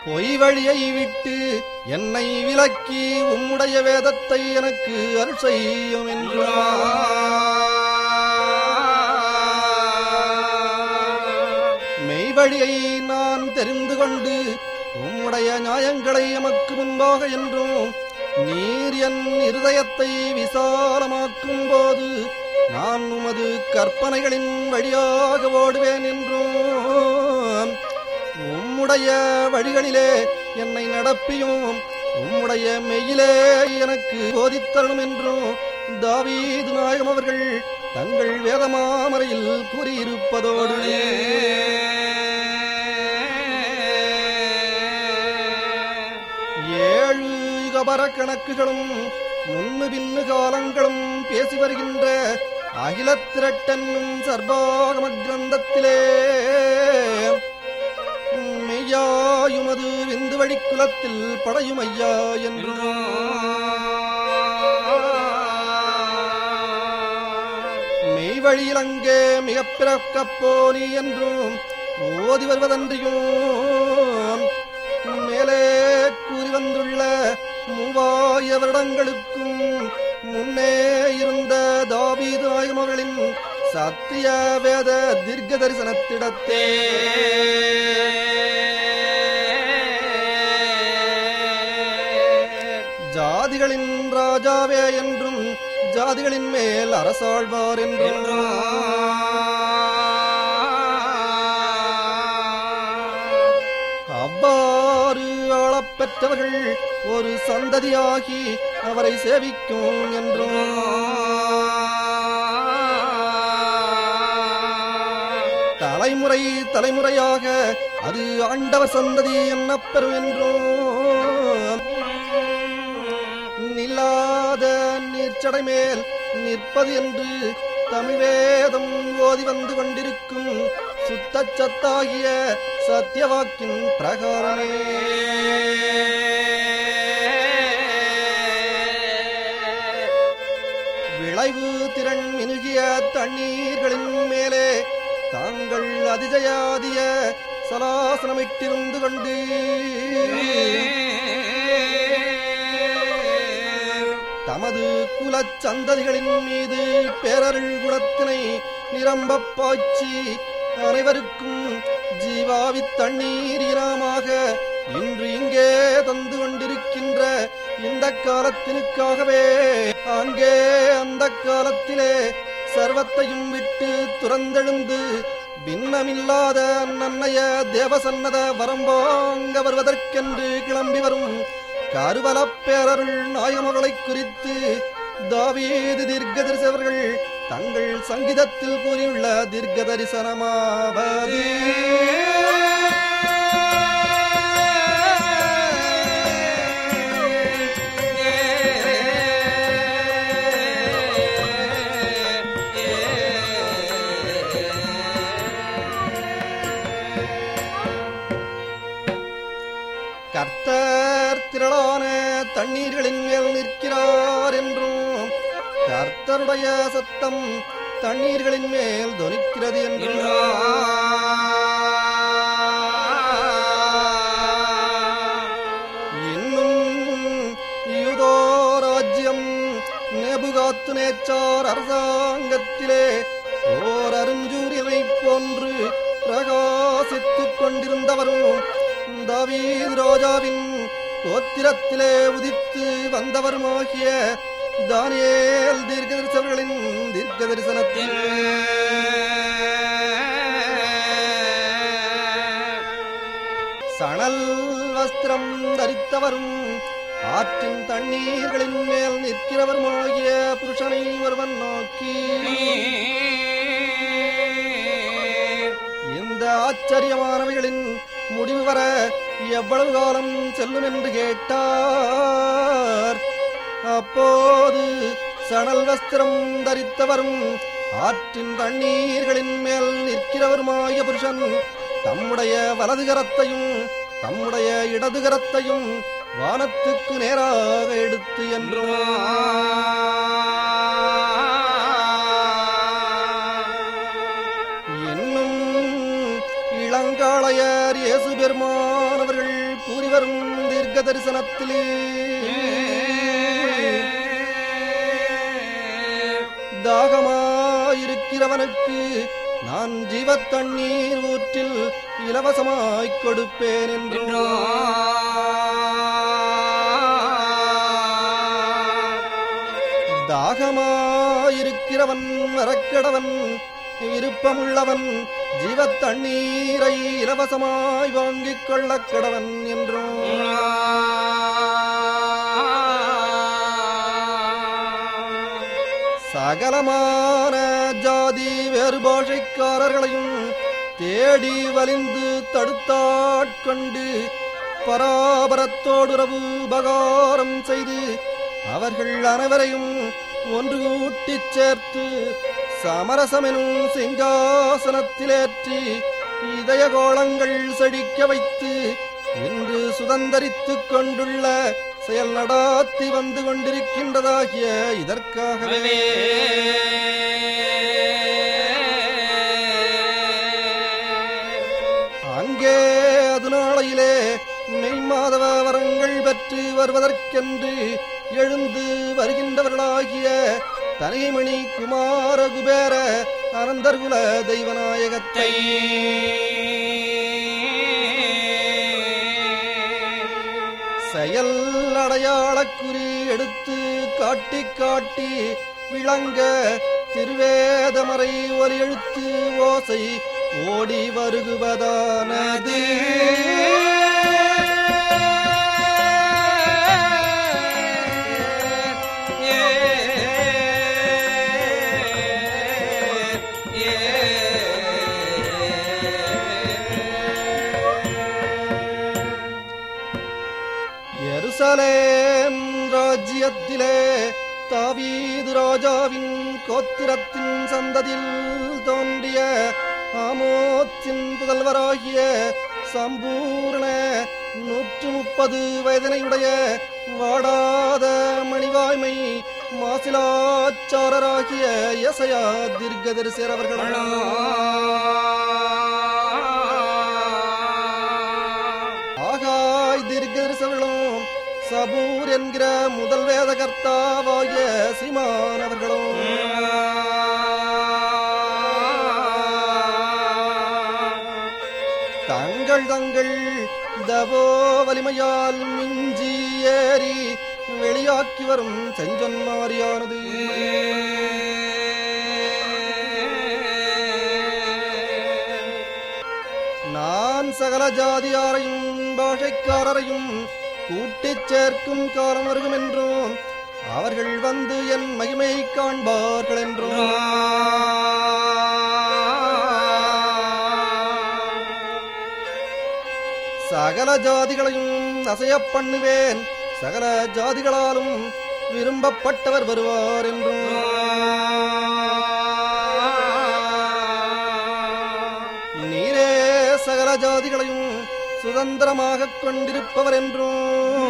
பொய் வழியை விட்டு என்னை விலக்கி உம்முடைய வேதத்தை எனக்கு அருள் செய்யும் என்றார் மெய் வழியை நான் தெரிந்து கொண்டு உம்முடைய நியாயங்களை எமக்கு முன்பாக என்றும் நீர் என் இருதயத்தை விசாலமாக்கும் போது நான் உமது கற்பனைகளின் வழியாக ஓடுவேன் என்றும் உம்முடைய வழிகளிலே என்னை நடப்பியும் உம்முடைய மெய்யிலே எனக்கு போதித்தருளும் என்றும் தாவீது நாயகம் அவர்கள் தங்கள் வேதமாமறையில் கூறியிருப்பதோடு ஏழு யுகபர கணக்குகளும் முன்னு பின்னு காலங்களும் பேசி வருகின்ற அகில திரட்டன்னும் சர்வாகம கிரந்தத்திலே மெய்யாயுமது விந்து வழி குலத்தில் படையும் ஐயா என்றும் மெய் வழியில் அங்கே மிக பிறக்கப் போனி என்றும் ஓதி வருவதன்றியும் மேலே கூறி வந்துள்ள மூவாயிர வருடங்களுக்கும் முன்னே இருந்த தாவீது நாயகம் அவர்களின் சத்திய வேத தீர்க்க தரிசனத்திடத்தே ஜாதிகளின் ராஜாவே என்றும் ஜாதிகளின் மேல் அரசாழ்வார் என்றும் அவ்வாறு ஆளப் பெற்றவர்கள் ஒரு சந்ததியாகி அவரை சேவிக்கும் என்றும் தலைமுறை தலைமுறையாக அது ஆண்டவர் சந்ததி என்னப்பெறும் என்றும் நில்லாத நீர்ச்சடை மேல் நிற்பது என்று தமிழ் வேதம் ஓதி வந்து கொண்டிருக்கும் சுத்த சத்தாகிய சத்தியவாக்கின் பிரகாரமே விளைவு திறன் மினுகிய தண்ணீர்களின் மேலே தாங்கள் அதிஜயாதிய சலாசனமிட்டிருந்து கொண்டு தமது குலச் சந்ததிகளின் மீது பேரருள் குணத்தினை நிரம்பப் பாய்ச்சி அனைவருக்கும் ஜீவாவி தண்ணீர் இனமாக இன்று இங்கே தந்து கொண்டிருக்கின்ற இந்த காலத்தினுக்காகவே அங்கே அந்த காலத்திலே சர்வத்தையும் விட்டு துறந்தெழுந்து பின்னமில்லாத நன்னைய தேவசன்னத வரம்பாங்க வருவதற்கென்று கிளம்பி வரும் கருவலப் பேரருள் நாயகமகளைக் குறித்து தாவீது தீர்க்க தரிசவர்கள் தங்கள் சங்கீதத்தில் கூறியுள்ள தீர்க்க தரிசனமாவது கர்த்தர் திரளான தண்ணீர்களின் மேல் நிற்கிறார் என்றும் கர்த்தருடைய சத்தம் தண்ணீர்களின் மேல் தொனிக்கிறது என்றும் இன்னும் யூதோ ராஜ்யம் நேபுகாத்து நேச்சார் அரசாங்கத்திலே ஓர் அருஞ்சூரியனைப் போன்று பிரகாசித்துக் கொண்டிருந்தவரும் தாவீது ராஜாவின் கோத்திரத்திலே உதித்து வந்தவருமாகிய தானியேல் தீர்க்க தரிசவர்களின் தீர்க்க தரிசனத்தில் சணல் வஸ்திரம் தரித்தவரும் ஆற்றின் தண்ணீர்களின் மேல் நிற்கிறவருமாகிய புருஷனை ஒருவன் நோக்கி இந்த ஆச்சரியமானவைகளின் முடிவு வர எவ்வளவு காலம் செல்லும் என்று கேட்டார் அப்போது சணல் வஸ்திரம் தரித்தவரும் ஆற்றின் தண்ணீர்களின் மேல் நிற்கிறவருமாய புருஷன் தம்முடைய வலது கரத்தையும் தம்முடைய இடது கரத்தையும் வானத்துக்கு நேராக எடுத்து என்றும் இன்னும் இளங்காளையர் இயேசு பெருமானவர்கள் கூறி வரும் தீர்க்க தரிசனத்திலே தாகமாயிருக்கிறவனுக்கு நான் ஜீவத் தண்ணீர் ஊற்றில் இலவசமாய்க் கொடுப்பேன் என்றோ தாகமாயிருக்கிறவன் வரக்கடவன் விருப்பமுள்ளவன் ஜீவத் தண்ணீரை இலவசமாய் வாங்கிக் கொள்ளக் கடவன் என்றும் சகலமான ஜாதி வேறு பாஷைக்காரர்களையும் தேடி வலிந்து தடுத்தாட்கொண்டு பராபரத்தோடுறவு உபகாரம் செய்து அவர்கள் அனைவரையும் ஒன்று கூட்டிச் சேர்த்து சமரசமெனும் சிங்காசனத்திலேற்றி இதய கோளங்கள் செழிக்க வைத்து இன்று சுதந்தரித்துக் கொண்டுள்ள செயல் நடாத்தி வந்து கொண்டிருக்கின்றதாகிய இதற்காகவே அங்கே அது நாளையிலே மெய்மாதவ வரங்கள் பெற்று வருவதற்கென்று எழுந்து வருகின்றவர்களாகிய தனிமணி குமார குபேர அனந்தர்குல தெய்வநாயகத்தை செயல் அடையாளக் குறி எடுத்து காட்டி காட்டி விளங்க திருவேதமறை ஒலி எழுத்து ஓசை ஓடி வருகுவதானது எருசலேம் ராஜ்யத்திலே தாவீது ராஜாவின் கோத்திரத்தின் சந்ததியில் தோன்றிய ஆமோத்தின் புதல்வராகிய சம்பூர்ண நூற்று முப்பது வயதினையுடைய வாடாத மணிவாய்மை மாசிலாச்சாரராகிய யசயா தீர்க்கதரிசர் அவர்கள் ஆகாய் தீர்க்கதரிசர்களும் சபூர் என்கிற முதல் வேத கர்த்தாவாகிய சீமான் அவர்களும் தங்கள் தங்கள் தவோ வலிமையால் மிஞ்சி ஏறி வெளியாக்கி வரும் செஞ்சன்மாரியானது நான் சகல ஜாதியாரையும் பாஷைக்காரரையும் கூட்டிச் சேர்க்கும் காலம் வருகும் என்றும் அவர்கள் வந்து என் மகிமை காண்பார்கள் என்றும் சகல ஜாதிகளையும் அசையப் பண்ணுவேன் சகல ஜாதிகளாலும் விரும்பப்பட்டவர் வருவார் என்றும் நீரே சகல ஜாதிகளையும் சுதந்திரமாகக் கொண்டிருப்பவர் என்றும்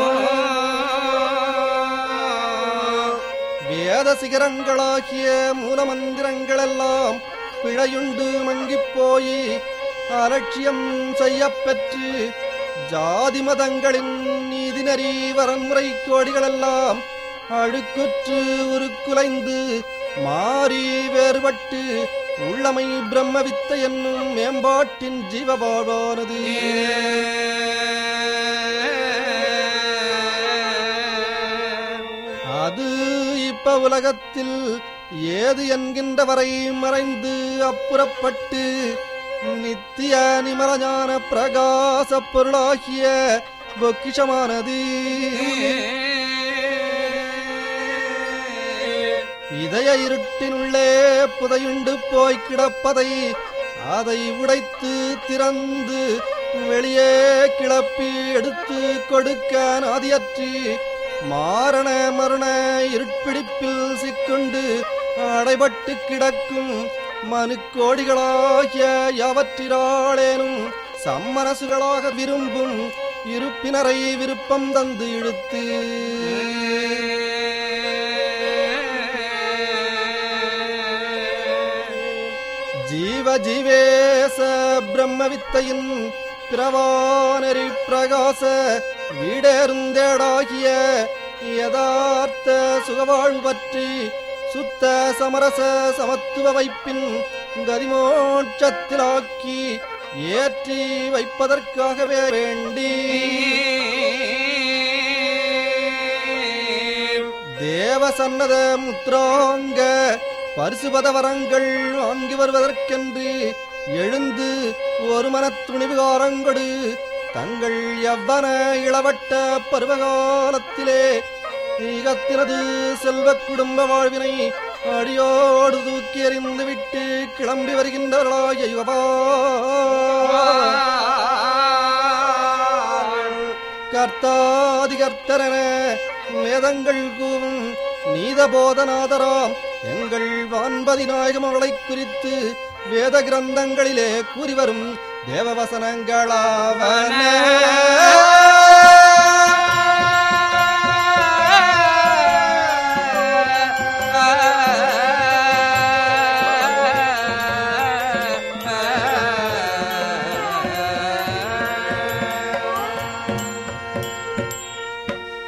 வேத சிகரங்களாகிய மூலமந்திரங்களெல்லாம் பிழையுண்டு மங்கிப் போய் அலட்சியம் செய்யப் பெற்று ஜாதி மதங்களின் நீதிநெறி வரன்முறை கோடிகளெல்லாம் அழுக்குற்று உருக்குலைந்து மாறி வேறுபட்டு உள்ளமை பிரம்மவித்த என்னும் மேம்பாட்டின் ஜீவபாவானது அது இப்ப உலகத்தில் ஏது என்கின்ற வரை மறைந்து அப்புறப்பட்டு நித்திய நிமலஞான பிரகாச பொருளாகிய பொக்கிஷமானது இதய இருட்டினுள்ளே புதையுண்டு போய் கிடப்பதை அதை உடைத்து திறந்து வெளியே கிளப்பி எடுத்து கொடுக்க நாதியற்றி மாரண மரண இருட்பிடிப்பில் சிக்குண்டு அடைபட்டு கிடக்கும் மனுக்கோடிகளாகிய யாவற்றிராளேனும் சம்மனசுகளாக விரும்பும் இருப்பினரை விருப்பம் தந்து இழுத்து ஜீவ ஜீவேச பிரம்மவித்தையின் பிரவானரி பிரகாச வீடேருந்தேடாகிய யதார்த்த சுகவாழ்வு பற்றி சுத்த சமரச சமத்துவ வைப்பின் கதிமோட்சத்திலாக்கி ஏற்றி வைப்பதற்காகவே வேண்டி தேவசன்னத முத்ராங்க பரிசுபத வரங்கள் வாங்கி வருவதற்கென்று எழுந்து ஒரு மனத்துணிவுகாரங்கொடு தங்கள் எவ்வன இளவட்ட பருவகாலத்திலே ஈகத்தினது செல்வ குடும்ப வாழ்வினை அடியோடு தூக்கி எறிந்து விட்டு கிளம்பி வருகின்றவர்களாய யுகபா கர்த்தாதிகர்த்தரென வேதங்கள் கூவும் நீதபோதநாதராம் எங்கள் வான்பதி நாயகம் அவளைக் குறித்து வேத கிரந்தங்களிலே கூறி வரும் தேவவசனங்களாவன